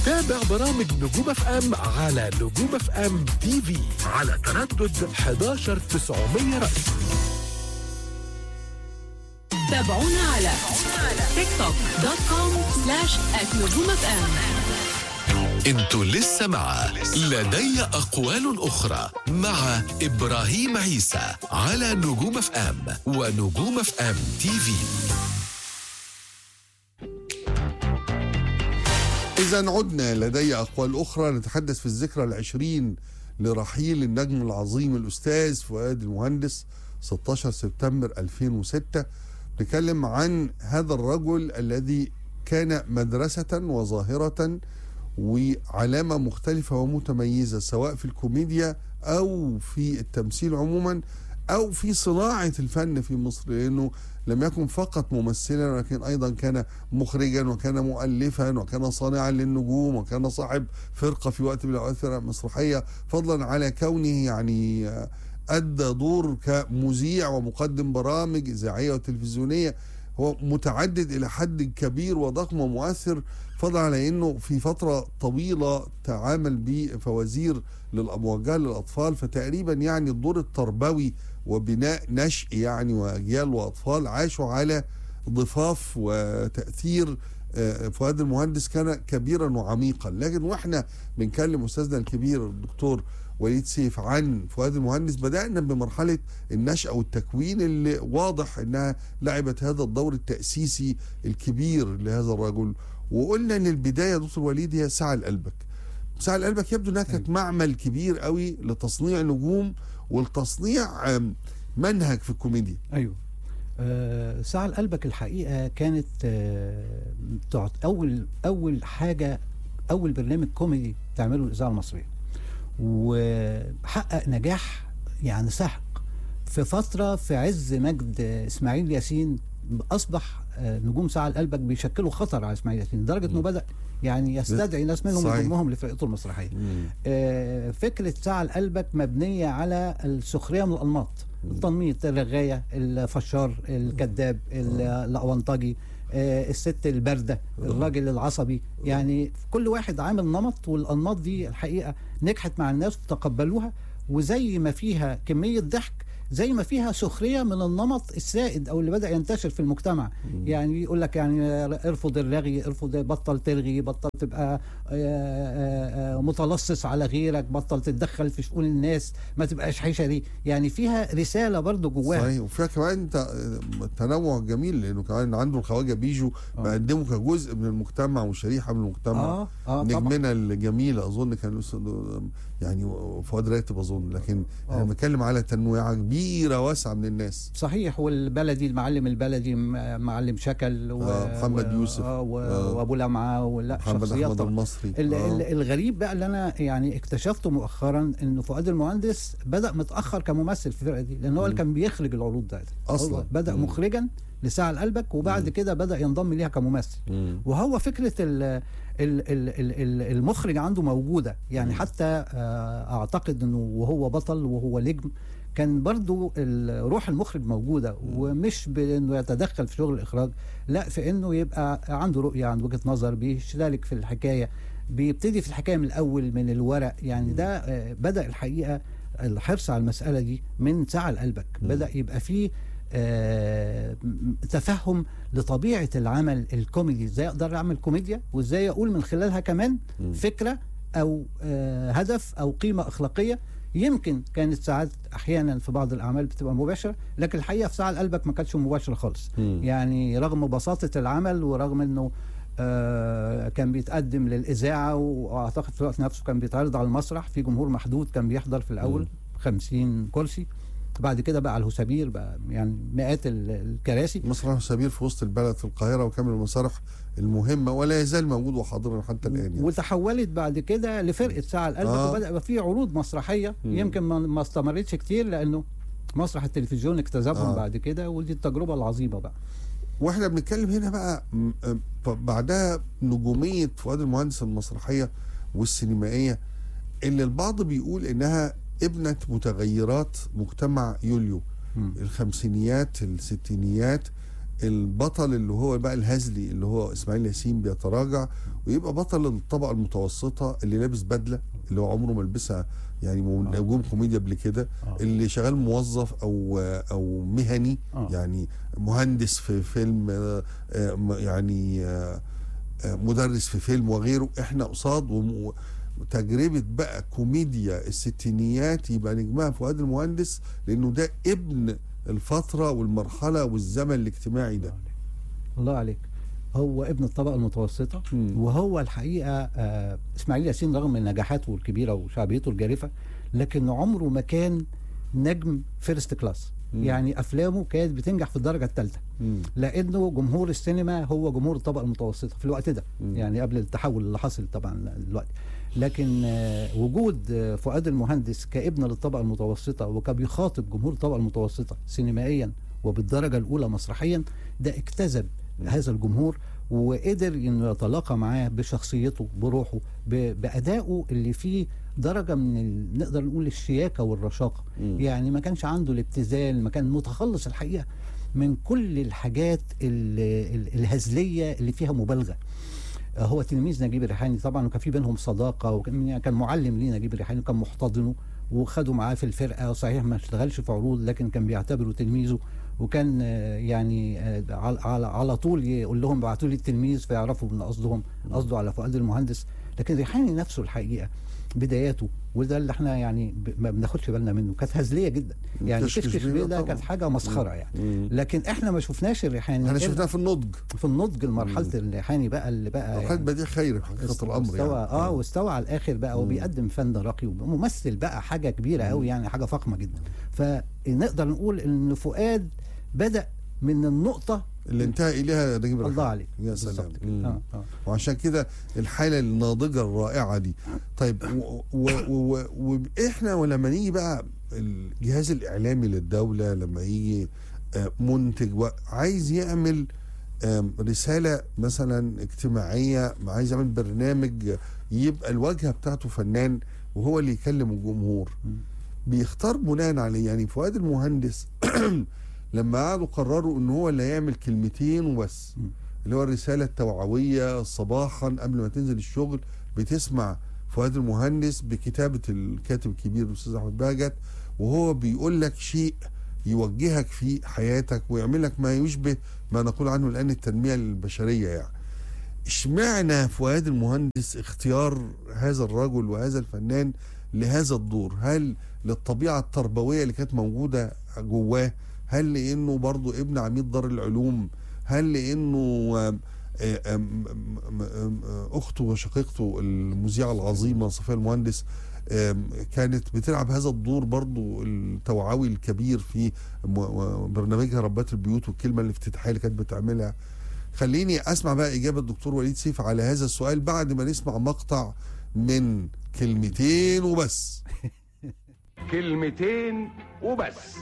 تابع برامج نجوم اف ام على نجوم اف ام تي في على تردد 11900 رأس تابعونا على تيك توك دوت كوم سلاش نجوم اف ام انتوا لسه مع لدي اقوال اخرى مع ابراهيم عيسى على نجوم اف ام ونجوم اف ام تي في إذا عدنا لدي أقوال أخرى نتحدث في الذكرى العشرين لرحيل النجم العظيم الأستاذ فؤاد المهندس 16 سبتمبر 2006 نتكلم عن هذا الرجل الذي كان مدرسة وظاهرة وعلامة مختلفة ومتميزة سواء في الكوميديا أو في التمثيل عموما أو في صناعة الفن في مصر لأنه لم يكن فقط ممثلا ولكن أيضا كان مخرجا وكان مؤلفا وكان صانعا للنجوم وكان صاحب فرقة في وقت من الأوقات فرقة مسرحية فضلا على كونه يعني آه، أدى دور كمذيع ومقدم برامج إذاعية وتلفزيونية هو متعدد إلى حد كبير وضخم ومؤثر فضلا على أنه في فترة طويلة تعامل بفوازير للأمواجال للأطفال فتقريبا يعني الدور التربوي وبناء نشء يعني وأجيال وأطفال عاشوا على ضفاف وتأثير آه، فؤاد المهندس كان كبيرا وعميقا لكن واحنا بنكلم أستاذنا الكبير الدكتور وليد سيف عن فؤاد المهندس بدأنا بمرحلة النشأة والتكوين اللي واضح انها لعبت هذا الدور التأسيسي الكبير لهذا الرجل وقلنا ان البداية يا دكتور وليد هي ساعة لقلبك ساعة لقلبك يبدو انها كانت معمل كبير قوي لتصنيع نجوم ولتصنيع آم، منهج في الكوميديا ايوه آه ساعة لقلبك الحقيقة كانت آه تعت- أول أول حاجة أول برنامج كوميدي تعمله الإذاعة المصرية وحقق نجاح يعني سحق في فترة في عز مجد إسماعيل ياسين أصبح آه نجوم ساعة لقلبك بيشكلوا خطر على إسماعيل ياسين لدرجة إنه بدأ يعني يستدعي ناس منهم صحيح. يضمهم لفرقته المسرحية آه، فكرة ساعة لقلبك مبنية على السخرية من الأنماط التنميط الرغاية الفشار الكذاب ال- الأونطجي آه، الست الباردة الراجل العصبي يعني كل واحد عامل نمط والأنماط دي الحقيقة نجحت مع الناس وتقبلوها وزي ما فيها كمية ضحك زي ما فيها سخريه من النمط السائد او اللي بدا ينتشر في المجتمع يعني يقول لك يعني ارفض الرغي ارفض بطل ترغي بطل تبقى آه، آه، آه، متلصص على غيرك بطل تتدخل في شؤون الناس ما تبقاش حشري يعني فيها رساله برضو جواها صحيح وفيها كمان ت- تنوع جميل لانه كمان عنده الخواجه بيجو مقدمه كجزء من المجتمع وشريحه من المجتمع اه اه طبعا نجمنا الجميل اظن كان الأستاذ- يعني فؤاد راتب اظن لكن انا آه. بتكلم على تنويعه كبيره واسعه من الناس صحيح والبلدي المعلم البلدي م- معلم شكل و... آه، محمد و... يوسف. آه و... آه. وابو لمعه ولا محمد شخصيات احمد طبعاً. المصري ال- آه. ال- الغريب بقى اللي انا يعني اكتشفته مؤخرا انه فؤاد المهندس بدا متاخر كممثل في الفرقه دي لان هو اللي كان بيخرج العروض ده أصلاً. هو بدا مم. مخرجا لساعة لقلبك وبعد كده بدا ينضم ليها كممثل مم. وهو فكره ال ال ال ال ال المخرج عنده موجوده يعني حتى آه، اعتقد انه وهو بطل وهو نجم كان برضو ال- روح المخرج موجوده ومش بانه يتدخل في شغل الاخراج لا في انه يبقى عنده رؤيه عنده وجهه نظر بيشترك في الحكايه بيبتدي في الحكايه من الاول من الورق يعني ده آه، بدا الحقيقه الحرص على المساله دي من ساعه لقلبك بدا يبقى فيه آه، م- تفهم لطبيعه العمل الكوميدي ازاي اقدر اعمل كوميديا وازاي اقول من خلالها كمان فكره او آه، هدف او قيمه اخلاقيه يمكن كانت ساعات احيانا في بعض الاعمال بتبقى مباشره لكن الحقيقه في ساعه لقلبك ما كانتش مباشره خالص مم. يعني رغم بساطه العمل ورغم انه آه كان بيتقدم للاذاعه واعتقد في الوقت نفسه كان بيتعرض على المسرح في جمهور محدود كان بيحضر في الاول 50 كرسي بعد كده بقى على الهسابير بقى يعني مئات ال- الكراسي مسرح سبير في وسط البلد في القاهره وكامل المسارح المهمه ولا يزال موجود وحاضرا حتى الان يعني. وتحولت بعد كده لفرقه ساعه لقلبك آه. آه. وبدا يبقى في عروض مسرحيه مم. يمكن ما ما استمرتش كتير لانه مسرح التلفزيون اكتسبهم آه. آه. بعد كده ودي التجربه العظيمه بقى واحنا بنتكلم هنا بقى م- م- بعدها نجوميه فؤاد المهندس المسرحيه والسينمائيه اللي البعض بيقول انها ابنه متغيرات مجتمع يوليو مم. الخمسينيات الستينيات البطل اللي هو بقى الهزلي اللي هو اسماعيل ياسين بيتراجع ويبقى بطل الطبقه المتوسطه اللي لابس بدله اللي هو عمره ما لبسها يعني من آه. نجوم كوميديا قبل كده آه. اللي شغال موظف او او مهني آه. يعني مهندس في فيلم آه، آه، م- يعني آه، آه، مدرس في فيلم وغيره احنا قصاد وم- تجربة بقى كوميديا الستينيات يبقى نجمها فؤاد المهندس لانه ده ابن الفترة والمرحلة والزمن الاجتماعي ده الله عليك هو ابن الطبقه المتوسطه مم. وهو الحقيقه آه اسماعيل ياسين رغم من نجاحاته الكبيره وشعبيته الجارفه لكن عمره ما كان نجم فيرست كلاس مم. يعني افلامه كانت بتنجح في الدرجه الثالثه مم. لانه جمهور السينما هو جمهور الطبقه المتوسطه في الوقت ده مم. يعني قبل التحول اللي حصل طبعا دلوقتي لكن آه، وجود آه، فؤاد المهندس كابن للطبقه المتوسطه وكبيخاطب جمهور الطبقه المتوسطه سينمائيا وبالدرجه الاولى مسرحيا ده اكتسب هذا الجمهور وقدر انه يتلاقى معاه بشخصيته بروحه ب- بادائه اللي فيه درجه من ال... نقدر نقول الشياكه والرشاقه مم. يعني ما كانش عنده الابتذال ما كان متخلص الحقيقه من كل الحاجات ال... ال... الهزليه اللي فيها مبالغه آه، هو تلميذ نجيب الريحاني طبعا وكان في بينهم صداقه وكان كان معلم ليه نجيب الريحاني وكان محتضنه وخده معاه في الفرقه صحيح ما اشتغلش في عروض لكن كان بيعتبره تلميذه وكان آه، يعني آه، على, على, على طول يقول لهم بعتوا لي التلميذ فيعرفوا ان قصدهم قصده على فؤاد المهندس لكن ريحاني نفسه الحقيقه بداياته وده اللي احنا يعني ب- ما بناخدش بالنا منه كانت هزليه جدا يعني كشكش كشكش بيه بيه ده طبعاً. كانت حاجه مسخره يعني مم. لكن احنا ما شفناش الريحاني احنا إلا شفناها في النضج في النضج المرحله الريحاني بقى اللي بقى مرحلة بديع خير حقيقة الامر استوى يعني اه واستوى على الاخر بقى وبيقدم فن راقي وممثل بقى حاجه كبيره قوي يعني حاجه فخمه جدا فنقدر نقول ان فؤاد بدا من النقطه اللي انتهى اليها نجيب الله الريحاني. عليك يا سلام بالظبط كده. مم. آه آه. وعشان كده الحاله الناضجه الرائعه دي طيب و- و- و- واحنا ولما نيجي بقى الجهاز الاعلامي للدوله لما يجي آه، منتج و- عايز يعمل آم، رساله مثلا اجتماعيه عايز يعمل برنامج يبقى الواجهه بتاعته فنان وهو اللي يكلم الجمهور بيختار بناء عليه يعني فؤاد المهندس لما قعدوا قرروا ان هو اللي هيعمل كلمتين وبس اللي هو الرساله التوعويه صباحا قبل ما تنزل الشغل بتسمع فؤاد المهندس بكتابه الكاتب الكبير الاستاذ احمد بهجت وهو بيقول لك شيء يوجهك في حياتك ويعمل لك ما يشبه ما نقول عنه الان التنميه البشريه يعني اشمعنى فؤاد المهندس اختيار هذا الرجل وهذا الفنان لهذا الدور هل للطبيعة التربوية اللي كانت موجودة جواه هل لأنه برضو ابن عميد دار العلوم هل لأنه آم، آم، آم، آم، أخته وشقيقته المذيعة العظيمة صفية المهندس آم، كانت بتلعب هذا الدور برضو التوعوي الكبير في م- برنامجها ربات البيوت والكلمة الافتتاحية اللي كانت بتعملها خليني اسمع بقى اجابه الدكتور وليد سيف على هذا السؤال بعد ما نسمع مقطع من كلمتين وبس كلمتين وبس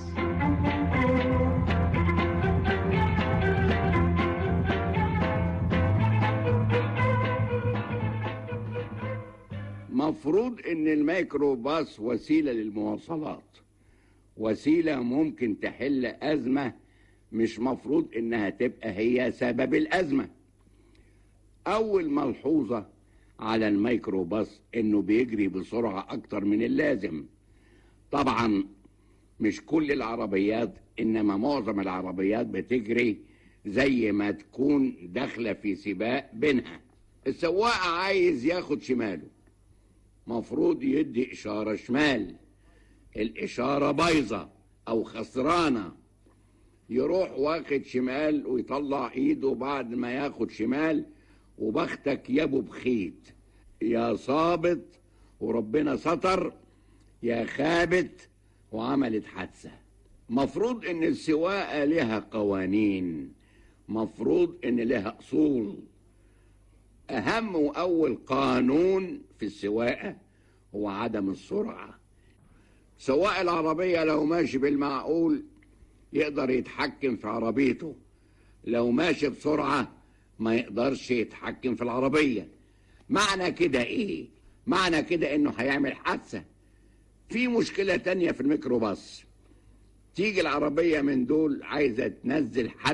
مفروض ان الميكروباص وسيله للمواصلات وسيله ممكن تحل ازمه مش مفروض انها تبقى هي سبب الازمه اول ملحوظه على الميكروباص انه بيجري بسرعه اكتر من اللازم طبعا مش كل العربيات انما معظم العربيات بتجري زي ما تكون داخله في سباق بينها السواق عايز ياخد شماله مفروض يدي إشارة شمال الإشارة بايظة أو خسرانة يروح واخد شمال ويطلع إيده بعد ما ياخد شمال وبختك يا أبو بخيت يا صابت وربنا ستر يا خابت وعملت حادثة مفروض إن السواقة لها قوانين مفروض إن لها أصول أهم وأول قانون في السواقة هو عدم السرعة سواق العربية لو ماشي بالمعقول يقدر يتحكم في عربيته لو ماشي بسرعة ما يقدرش يتحكم في العربية معنى كده ايه معنى كده انه هيعمل حادثة في مشكلة تانية في الميكروباص تيجي العربية من دول عايزة تنزل حد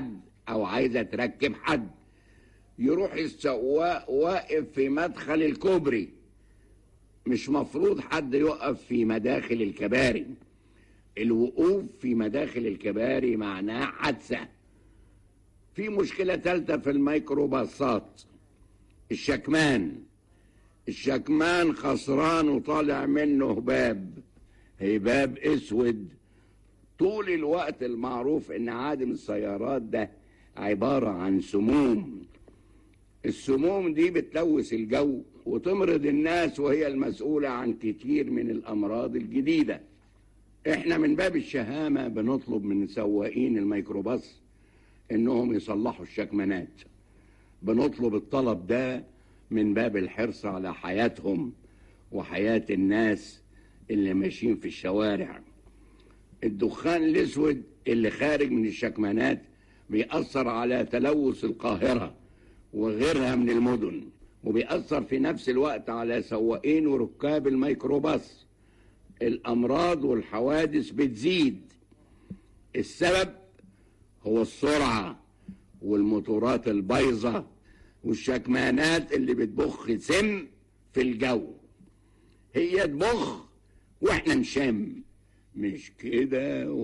او عايزه تركب حد يروح السواق واقف في مدخل الكوبري مش مفروض حد يقف في مداخل الكباري الوقوف في مداخل الكباري معناه حادثه في مشكله ثالثه في الميكروباصات الشكمان الشكمان خسران وطالع منه هباب هباب اسود طول الوقت المعروف ان عادم السيارات ده عبارة عن سموم السموم دي بتلوث الجو وتمرض الناس وهي المسؤولة عن كتير من الأمراض الجديدة احنا من باب الشهامة بنطلب من سواقين الميكروباص انهم يصلحوا الشكمانات بنطلب الطلب ده من باب الحرص على حياتهم وحياة الناس اللي ماشيين في الشوارع الدخان الاسود اللي خارج من الشكمانات بيأثر على تلوث القاهرة وغيرها من المدن وبيأثر في نفس الوقت على سواقين وركاب الميكروباص الأمراض والحوادث بتزيد السبب هو السرعة والموتورات البايظة والشكمانات اللي بتبخ سم في الجو هي تبخ واحنا نشم مش كده